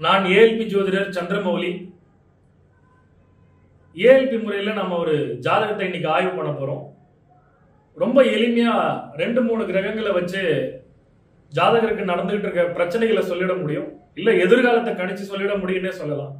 நான் ஏஎல்பி ஜோதிடர் சந்திரமௌலி ஏஎல்பி முறையில் நம்ம ஒரு ஜாதகத்தை இன்னைக்கு ஆய்வு பண்ண போகிறோம் ரொம்ப எளிமையா ரெண்டு மூணு கிரகங்களை வச்சு ஜாதகருக்கு நடந்துகிட்டு இருக்க பிரச்சனைகளை சொல்லிட முடியும் இல்ல எதிர்காலத்தை கணிச்சு சொல்லிட முடியும்னே சொல்லலாம்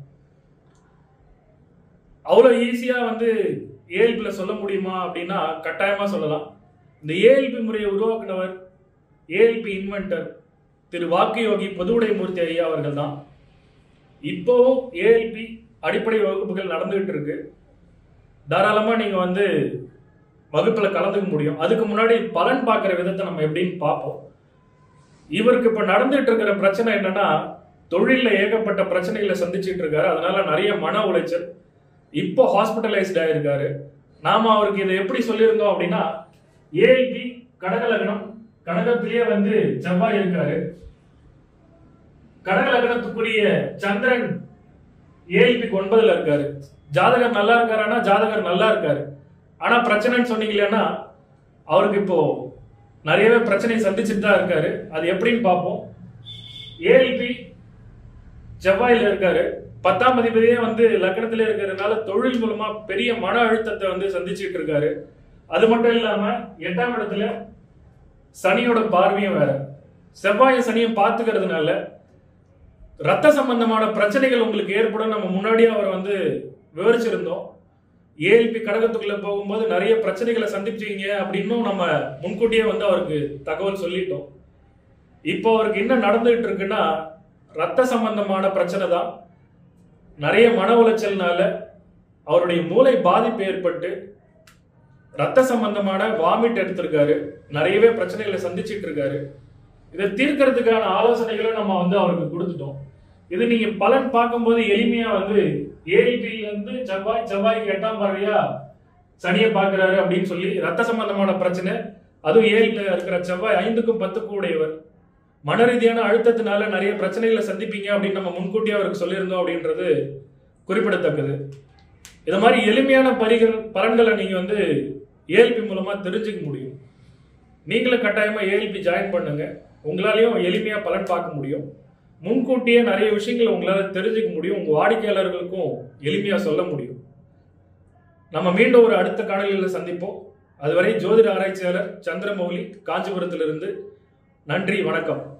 அவ்வளோ ஈஸியா வந்து ஏஎல்பில சொல்ல முடியுமா அப்படின்னா கட்டாயமா சொல்லலாம் இந்த ஏஎல்பி முறையை உருவாக்குனவர் ஏஎல்பி இன்வென்டர் திரு வாக்கியோகி பொதுவுடை மூர்த்தி ஐயா அவர்கள் தான் இப்போவும் ஏஎல்பி அடிப்படை வகுப்புகள் நடந்துகிட்டு இருக்கு தாராளமா நீங்க வந்து வகுப்புல கலந்துக்க முடியும் அதுக்கு முன்னாடி பலன் பார்க்குற விதத்தை நம்ம எப்படின்னு பார்ப்போம் இவருக்கு இப்ப நடந்துட்டு இருக்கிற பிரச்சனை என்னன்னா தொழில்ல ஏகப்பட்ட பிரச்சனைகளை சந்திச்சுட்டு இருக்காரு அதனால நிறைய மன உளைச்சல் இப்போ ஹாஸ்பிட்டலைஸ்ட் ஆயிருக்காரு நாம அவருக்கு இதை எப்படி சொல்லியிருந்தோம் அப்படின்னா ஏஐபி கடகலகணம் கடகத்திலேயே வந்து செவ்வாய் இருக்காரு கடகலகணத்துக்குரிய சந்திரன் ஏஐபிக்கு ஒன்பதுல இருக்காரு ஜாதகர் நல்லா இருக்காருன்னா ஜாதகர் நல்லா இருக்காரு ஆனா பிரச்சனைன்னு சொன்னீங்களேன்னா அவருக்கு இப்போ நிறையவே பிரச்சனை சந்திச்சுட்டு தான் இருக்காரு அது எப்படின்னு பார்ப்போம் ஏஎல்பி செவ்வாயில இருக்காரு பத்தாம் அதிபதியே வந்து லக்னத்திலே இருக்கிறதுனால தொழில் மூலமா பெரிய மன அழுத்தத்தை வந்து சந்திச்சுட்டு இருக்காரு அது மட்டும் இல்லாம எட்டாம் இடத்துல சனியோட பார்வையும் வேற செவ்வாய் சனியும் பார்த்துக்கிறதுனால ரத்த சம்பந்தமான பிரச்சனைகள் உங்களுக்கு ஏற்படும் நம்ம முன்னாடியே அவரை வந்து விவரிச்சிருந்தோம் ஏஎல்பி கடகத்துக்குள்ள போகும்போது நிறைய பிரச்சனைகளை சந்திச்சீங்க அப்படின்னும் நம்ம முன்கூட்டியே வந்து அவருக்கு தகவல் சொல்லிட்டோம் இப்போ அவருக்கு என்ன நடந்துகிட்டு இருக்குன்னா ரத்த சம்பந்தமான பிரச்சனை தான் நிறைய மன உளைச்சல்னால அவருடைய மூளை பாதிப்பு ஏற்பட்டு ரத்த சம்பந்தமான வாமிட் எடுத்திருக்காரு நிறையவே பிரச்சனைகளை சந்திச்சிட்டு இருக்காரு இதை தீர்க்கறதுக்கான ஆலோசனைகளை நம்ம வந்து அவருக்கு கொடுத்துட்டோம் இது நீங்க பலன் பார்க்கும்போது எளிமையா வந்து ஏஐபில இருந்து செவ்வாய் செவ்வாய்க்கு எட்டாம் பார்வையா சனியை பார்க்கிறாரு அப்படின்னு சொல்லி ரத்த சம்பந்தமான பிரச்சனை அதுவும் ஏழில் இருக்கிற செவ்வாய் ஐந்துக்கும் பத்துக்கும் உடையவர் மன ரீதியான அழுத்தத்தினால நிறைய பிரச்சனைகளை சந்திப்பீங்க அப்படின்னு நம்ம முன்கூட்டியே அவருக்கு சொல்லியிருந்தோம் அப்படின்றது குறிப்பிடத்தக்கது இது மாதிரி எளிமையான பரிகள் பலன்களை நீங்க வந்து ஏஎல்பி மூலமா தெரிஞ்சுக்க முடியும் நீங்களும் கட்டாயமா ஏஎல்பி ஜாயின் பண்ணுங்க உங்களாலையும் எளிமையா பலன் பார்க்க முடியும் முன்கூட்டியே நிறைய விஷயங்களை உங்களால தெரிஞ்சுக்க முடியும் உங்க வாடிக்கையாளர்களுக்கும் எளிமையா சொல்ல முடியும் நம்ம மீண்டும் ஒரு அடுத்த காணொலியில் சந்திப்போம் அதுவரை ஜோதிட ஆராய்ச்சியாளர் சந்திரமௌலி காஞ்சிபுரத்திலிருந்து நன்றி வணக்கம்